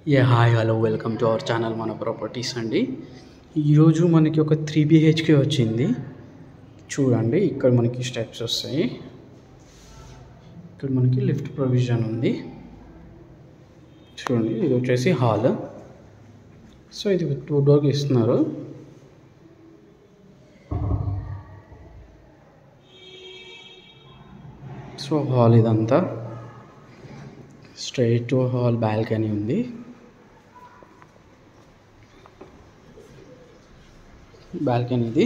A hi hello welcome to our channel మన properties అండి ఈరోజు మనకి ఒక త్రీ బిహెచ్కే వచ్చింది చూడండి ఇక్కడ మనకి స్టెప్స్ వస్తాయి ఇక్కడ మనకి లిఫ్ట్ ప్రొవిజన్ ఉంది చూడండి ఇది వచ్చేసి హాల్ సో ఇది టూ డోర్కి ఇస్తున్నారు సో హాల్ ఇదంతా స్ట్రైట్ హాల్ బాల్కనీ ఉంది బాల్కనీ ఇది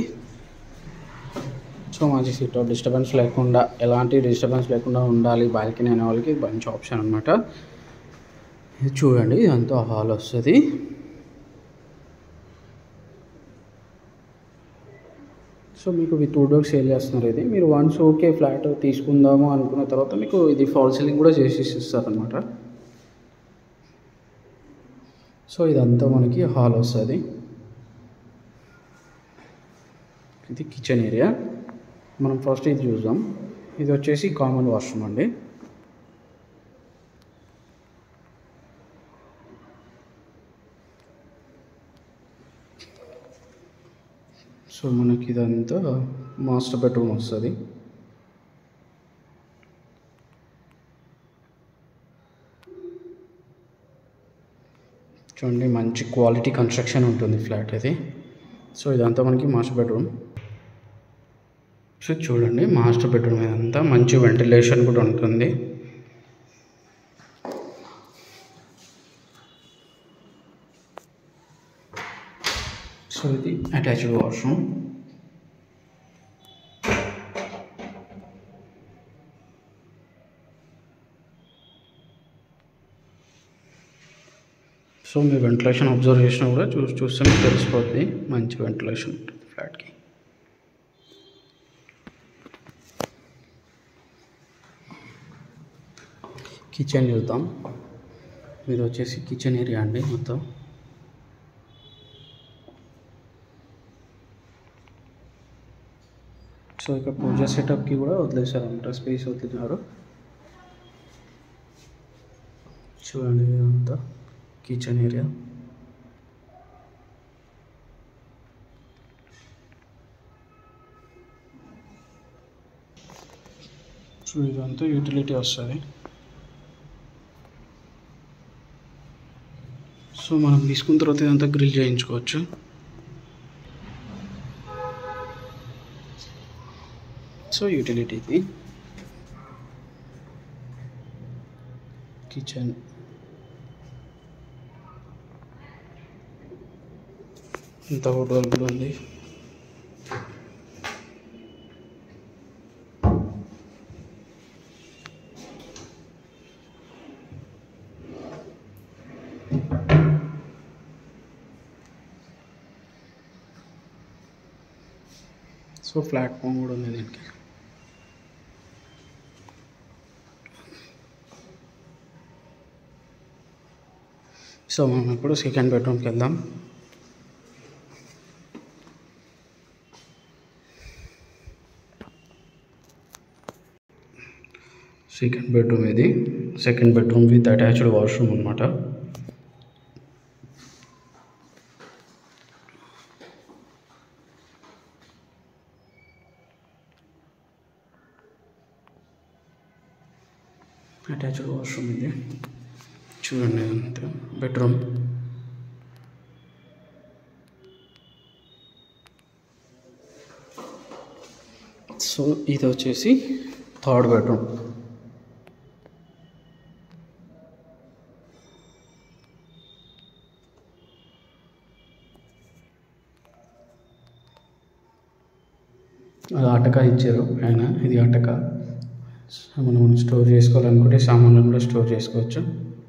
సో మంచి సీట్ డిస్టర్బెన్స్ లేకుండా ఎలాంటి డిస్టర్బెన్స్ లేకుండా ఉండాలి బాల్కనీ అనే వాళ్ళకి మంచి ఆప్షన్ అనమాట ఇది చూడండి ఇదంతా హాల్ వస్తుంది సో మీకు విత్ టూ డోర్స్ సేల్ చేస్తున్నారు ఇది మీరు వన్స్ ఓకే ఫ్లాట్ తీసుకుందాము అనుకున్న తర్వాత మీకు ఇది ఫాల్ సీలింగ్ కూడా చేసి ఇస్తారనమాట సో ఇదంతా మనకి హాల్ వస్తుంది ఇది కిచెన్ ఏరియా మనం ఫస్ట్ ఇది చూద్దాం ఇది వచ్చేసి కామన్ వాష్రూమ్ అండి సో మనకి ఇదంతా మాస్టర్ బెడ్రూమ్ వస్తుంది చూడండి మంచి క్వాలిటీ కన్స్ట్రక్షన్ ఉంటుంది ఫ్లాట్ ఇది సో ఇదంతా మనకి మాస్టర్ బెడ్రూమ్ సో చూడండి మాస్టర్ బెడ్రూమ్ ఇదంతా మంచి వెంటిలేషన్ కూడా ఉంటుంది సో ఇది అటాచ్డ్ వాష్రూమ్ సో మీ వెంటిలేషన్ అబ్జర్వ్ చేసినా కూడా చూసి చూస్తే మీకు తెలిసిపోతుంది మంచి వెంటిలేషన్ ఉంటుంది ఫ్లాట్కి కిచెన్ చూద్దాం ఇది వచ్చేసి కిచెన్ ఏరియా అండి మొత్తం సో ఇక్కడ పూజ సెటప్కి కూడా వదిలేశారు అనమాట స్పేస్ వదిలినారు చూడండి ఇదంతా కిచెన్ ఏరియా సో ఇదంతా యూటిలిటీ వస్తుంది సో మనం తీసుకున్న తర్వాత ఇదంతా గ్రిల్ చేయించుకోవచ్చు సో యూటిలిటీ ఇది కిచెన్ ఇంత హోటల్ కూడా ఉంది సో ప్లాట్ఫామ్ కూడా ఉంది దీనికి సో మనం ఇప్పుడు సెకండ్ బెడ్రూమ్కి వెళ్దాం సెకండ్ బెడ్రూమ్ ఇది second bedroom with attached washroom అనమాట అటాచ్డ్ వాష్రూమ్ ఇది చూడండి అంతే బెడ్రూమ్ సో ఇది వచ్చేసి థర్డ్ బెడ్రూమ్ అది అటక ఇచ్చారు ఆయన ఇది అటక మనం స్టోర్ చేసుకోవాలనుకుంటే సామాన్లను కూడా స్టోర్ చేసుకోవచ్చు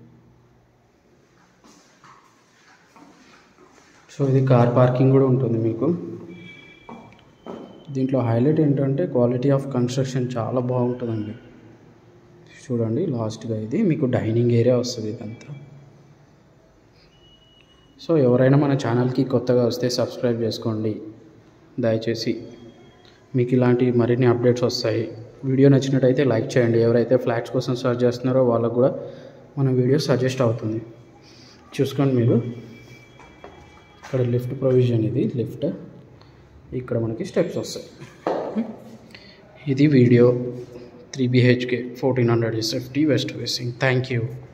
సో ఇది కార్ పార్కింగ్ కూడా ఉంటుంది మీకు దీంట్లో హైలైట్ ఏంటంటే క్వాలిటీ ఆఫ్ కన్స్ట్రక్షన్ చాలా బాగుంటుందండి చూడండి లాస్ట్గా ఇది మీకు డైనింగ్ ఏరియా వస్తుంది ఇదంతా సో ఎవరైనా మన ఛానల్కి కొత్తగా వస్తే సబ్స్క్రైబ్ చేసుకోండి దయచేసి మీకు ఇలాంటి మరిన్ని అప్డేట్స్ వస్తాయి వీడియో నచ్చినట్టయితే లైక్ చేయండి ఎవరైతే ఫ్లాట్స్ కోసం సర్చ్ చేస్తున్నారో వాళ్ళకు కూడా మన వీడియో సజెస్ట్ అవుతుంది చూసుకోండి మీరు ఇక్కడ లిఫ్ట్ ప్రొవిజన్ ఇది లిఫ్ట్ ఇక్కడ మనకి స్టెప్స్ వస్తాయి ఇది video three BHK fourteen hundred SFT west facing thank you